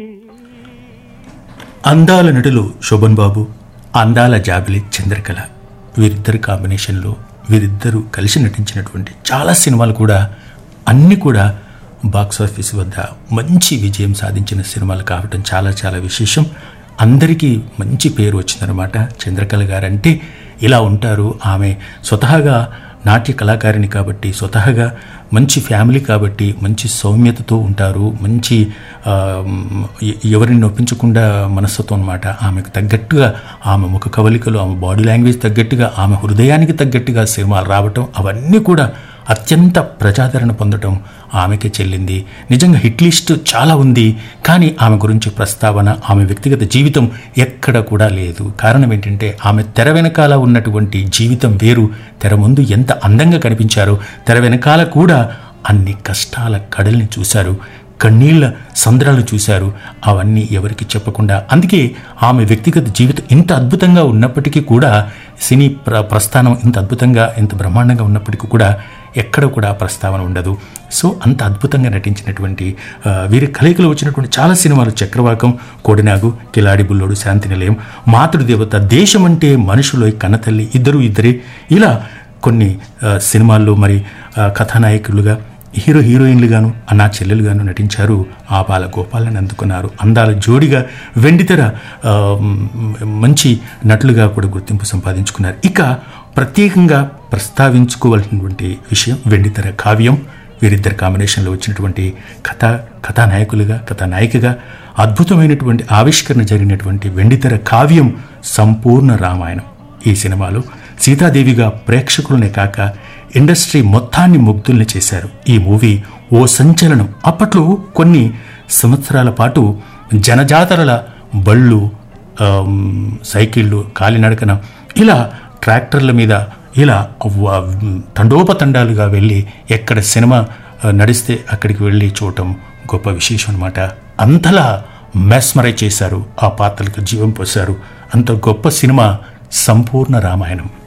అందాల నటులు శోభన్ బాబు అందాల జాబిలి చంద్రకళ వీరిద్దరు కాంబినేషన్లో వీరిద్దరూ కలిసి నటించినటువంటి చాలా సినిమాలు కూడా అన్నీ కూడా బాక్స్ ఆఫీస్ వద్ద మంచి విజయం సాధించిన సినిమాలు కావటం చాలా చాలా విశేషం అందరికీ మంచి పేరు వచ్చిందనమాట చంద్రకళ గారు అంటే ఇలా ఉంటారు ఆమె స్వతహాగా నాట్య కళాకారిణి కాబట్టి స్వతహాగా మంచి ఫ్యామిలీ కాబట్టి మంచి సౌమ్యతతో ఉంటారు మంచి ఆ, ఎ- ఎవరిని నొప్పించకుండా మనస్తత్వం అనమాట ఆమెకు తగ్గట్టుగా ఆమె ముఖ కవలికలు ఆమె బాడీ లాంగ్వేజ్ తగ్గట్టుగా ఆమె హృదయానికి తగ్గట్టుగా సినిమాలు రావటం అవన్నీ కూడా అత్యంత ప్రజాదరణ పొందడం ఆమెకే చెల్లింది నిజంగా హిట్ లిస్ట్ చాలా ఉంది కానీ ఆమె గురించి ప్రస్తావన ఆమె వ్యక్తిగత జీవితం ఎక్కడ కూడా లేదు కారణం ఏంటంటే ఆమె తెర వెనకాల ఉన్నటువంటి జీవితం వేరు తెర ముందు ఎంత అందంగా కనిపించారో తెర వెనకాల కూడా అన్ని కష్టాల కడల్ని చూశారు కన్నీళ్ల సంద్రాలు చూశారు అవన్నీ ఎవరికి చెప్పకుండా అందుకే ఆమె వ్యక్తిగత జీవితం ఇంత అద్భుతంగా ఉన్నప్పటికీ కూడా సినీ ప్ర ప్రస్థానం ఇంత అద్భుతంగా ఇంత బ్రహ్మాండంగా ఉన్నప్పటికీ కూడా ఎక్కడ కూడా ప్రస్తావన ఉండదు సో అంత అద్భుతంగా నటించినటువంటి ఆ, వీరి కలయికలో వచ్చినటువంటి చాలా సినిమాలు చక్రవాకం కోడినాగు కిలాడి బుల్లోడు శాంతి నిలయం మాతృదేవత దేశం అంటే మనుషులో కన్నతల్లి ఇద్దరు ఇద్దరే ఇలా కొన్ని ఆ, సినిమాల్లో మరి ఆ, కథానాయకులుగా హీరో హీరోయిన్లుగాను అన్నా చెల్లెలుగాను నటించారు ఆపాల గోపాలను అందుకున్నారు అందాల జోడిగా వెండితెర ఆ, మ్, మంచి నటులుగా కూడా గుర్తింపు సంపాదించుకున్నారు ఇక ప్రత్యేకంగా ప్రస్తావించుకోవాల్సినటువంటి విషయం వెండితెర కావ్యం వీరిద్దరి కాంబినేషన్లో వచ్చినటువంటి కథా కథానాయకులుగా కథానాయికగా అద్భుతమైనటువంటి ఆవిష్కరణ జరిగినటువంటి వెండితెర కావ్యం సంపూర్ణ రామాయణం ఈ సినిమాలో సీతాదేవిగా ప్రేక్షకులనే కాక ఇండస్ట్రీ మొత్తాన్ని ముగ్ధుల్ని చేశారు ఈ మూవీ ఓ సంచలనం అప్పట్లో కొన్ని సంవత్సరాల పాటు జనజాతరల బళ్ళు ఆమ్, సైకిళ్ళు కాలినడకన ఇలా ట్రాక్టర్ల మీద ఇలా వ- తండోపతండాలుగా వెళ్ళి ఎక్కడ సినిమా ఆ, నడిస్తే అక్కడికి వెళ్ళి చూడటం గొప్ప విశేషం అనమాట అంతలా మెస్మరైజ్ చేశారు ఆ పాత్రలకు జీవం పోశారు అంత గొప్ప సినిమా సంపూర్ణ రామాయణం